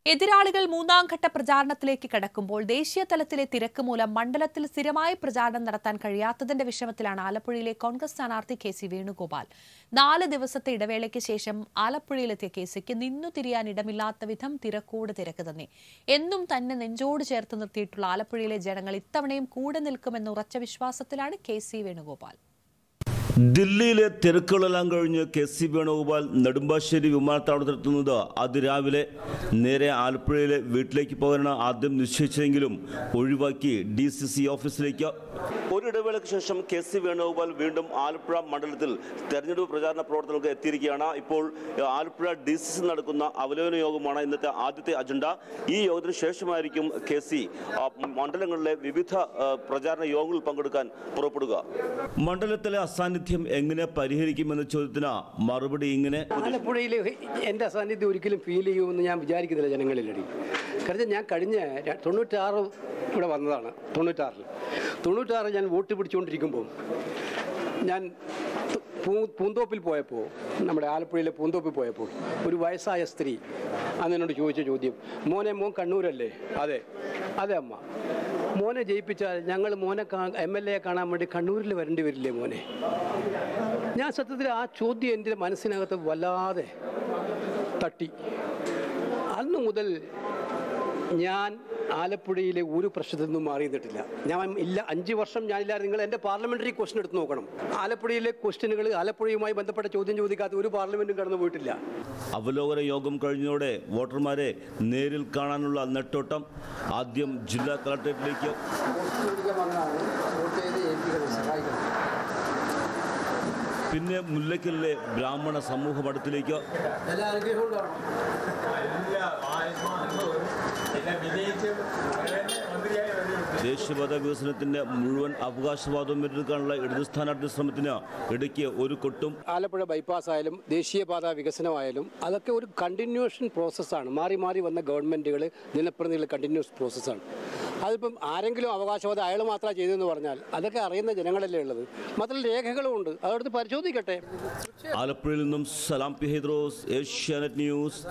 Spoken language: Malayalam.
എതിരാളികൾ മൂന്നാം ഘട്ട പ്രചാരണത്തിലേക്ക് കടക്കുമ്പോൾ ദേശീയ തലത്തിലെ തിരക്ക് മൂലം മണ്ഡലത്തിൽ സ്ഥിരമായി പ്രചാരണം നടത്താൻ കഴിയാത്തതിന്റെ വിഷമത്തിലാണ് ആലപ്പുഴയിലെ കോൺഗ്രസ് സ്ഥാനാർത്ഥി കെ സി വേണുഗോപാൽ നാല് ദിവസത്തെ ഇടവേളയ്ക്ക് ശേഷം ആലപ്പുഴയിലെത്തിയ കെ സിക്ക് നിന്നു തിരിയാൻ ഇടമില്ലാത്ത വിധം തിരക്കോട് തിരക്ക് തന്നെ എന്നും തന്നെ നെഞ്ചോട് ചേർത്ത് നിർത്തിയിട്ടുള്ള ആലപ്പുഴയിലെ ജനങ്ങൾ ഇത്തവണയും കൂടെ നിൽക്കുമെന്ന ഉറച്ച വിശ്വാസത്തിലാണ് കെ സി വേണുഗോപാൽ ദില്ലിയിലെ തിരക്കുകളെല്ലാം കഴിഞ്ഞ് കെ സി വേണുഗോപാൽ നെടുമ്പാശ്ശേരി വിമാനത്താവളത്തിലെത്തുന്നത് അതിരാവിലെ നേരെ ആലപ്പുഴയിലെ വീട്ടിലേക്ക് പോകാനാണ് ആദ്യം നിശ്ചയിച്ചതെങ്കിലും ഒഴിവാക്കി ഡി സി സി ഓഫീസിലേക്ക് ഒരിടവേളയ്ക്ക് ശേഷം കെ സി വേണുഗോപാൽ വീണ്ടും ആലപ്പുഴ മണ്ഡലത്തിൽ തെരഞ്ഞെടുപ്പ് പ്രചാരണ പ്രവർത്തനങ്ങൾക്ക് എത്തിയിരിക്കുകയാണ് ഇപ്പോൾ ആലപ്പുഴ ഡി സി സി നടക്കുന്ന അവലോകന യോഗമാണ് ഇന്നത്തെ ആദ്യത്തെ അജണ്ട ഈ യോഗത്തിന് ശേഷമായിരിക്കും കെ സി മണ്ഡലങ്ങളിലെ വിവിധ ആ, പ്രചാരണ യോഗങ്ങളിൽ പങ്കെടുക്കാൻ പുറപ്പെടുക മണ്ഡലത്തിലെ അസാന്നിധ്യം എങ്ങനെ പരിഹരിക്കുമെന്ന ചോദ്യത്തിന് മറുപടി ഇങ്ങനെ ആലപ്പുഴയിൽ എൻ്റെ അസാന്നിധ്യം ഒരിക്കലും ഫീൽ ചെയ്യുമെന്ന് ഞാൻ വിചാരിക്കുന്നില്ല ജനങ്ങളിലടി കാരണം ഞാൻ കഴിഞ്ഞ ര- തൊണ്ണൂറ്റാറ് ഇവിടെ വന്നതാണ് തൊണ്ണൂറ്റാറിൽ തൊണ്ണൂറ്റാറ് ഞാൻ വോട്ട് പിടിച്ചുകൊണ്ടിരിക്കുമ്പോൾ ഞാൻ തു- പൂ- പൂന്തോപ്പിൽ പോയപ്പോൾ നമ്മുടെ ആലപ്പുഴയിലെ പൂന്തോപ്പിൽ പോയപ്പോൾ ഒരു വയസ്സായ സ്ത്രീ അന്ന് എന്നോട് ചോദിച്ച ചോദ്യം മോനെ മോൻ കണ്ണൂരല്ലേ അതെ അതെ അമ്മ മോനെ ജയിപ്പിച്ചാൽ ഞങ്ങൾ മോനെ എം എൽ എ കാണാൻ വേണ്ടി കണ്ണൂരിൽ വരേണ്ടി വരില്ലേ മോനെ ഞാൻ സത്യത്തിൽ ആ ചോദ്യം എൻ്റെ മനസ്സിനകത്ത് വല്ലാതെ തട്ടി അന്ന് മുതൽ ഞാൻ ആലപ്പുഴയിലെ ഒരു പ്രശ്നത്തിൽ നിന്നും മാറി നിന്നിട്ടില്ല ഞാൻ ഇല്ല അഞ്ച് വർഷം ഞാനില്ലാതെ നിങ്ങൾ എൻ്റെ പാർലമെന്ററി ക്വസ്റ്റൻ എടുത്ത് നോക്കണം ആലപ്പുഴയിലെ ക്വസ്റ്റ്യനുകൾ ആലപ്പുഴയുമായി ബന്ധപ്പെട്ട ചോദ്യം ചോദിക്കാത്ത ഒരു പാർലമെന്റും കടന്നു പോയിട്ടില്ല അവലോകന യോഗം കഴിഞ്ഞതോടെ വോട്ടർമാരെ നേരിൽ കാണാനുള്ള നെട്ടോട്ടം ആദ്യം ജില്ലാ കളക്ടറേറ്റിലേക്ക് പിന്നെ മുല്ലയ്ക്കലിലെ ബ്രാഹ്മണ സമൂഹ മഠത്തിലേക്ക് ദേശീയപാത വികസനത്തിന്റെ മുഴുവൻ അവകാശവാദവും ഏറ്റെടുക്കാനുള്ള ഇടത് സ്ഥാനാർത്ഥി ശ്രമത്തിന് ഇടയ്ക്ക് ഒരു കൊട്ടും ആലപ്പുഴ ബൈപ്പാസ് ആയാലും ദേശീയപാത വികസനമായാലും അതൊക്കെ ഒരു കണ്ടിന്യൂഷൻ പ്രോസസ്സാണ് മാറി മാറി വന്ന ഗവൺമെൻറ്റുകൾ ദിനപ്രതിയുള്ള കണ്ടിന്യൂസ് പ്രോസസ്സാണ് അതിപ്പം ആരെങ്കിലും അവകാശവാദം അയാൾ മാത്രമാണ് ചെയ്തതെന്ന് പറഞ്ഞാൽ അതൊക്കെ അറിയുന്ന ജനങ്ങളല്ലേ ഉള്ളത് മാത്രമല്ല രേഖകളും ഉണ്ട് അതെടുത്ത് പരിശോധിക്കട്ടെ ആലപ്പുഴയിൽ നിന്നും സലാം പി ഹൈദ്രോസ് ഏഷ്യാനെറ്റ് ന്യൂസ്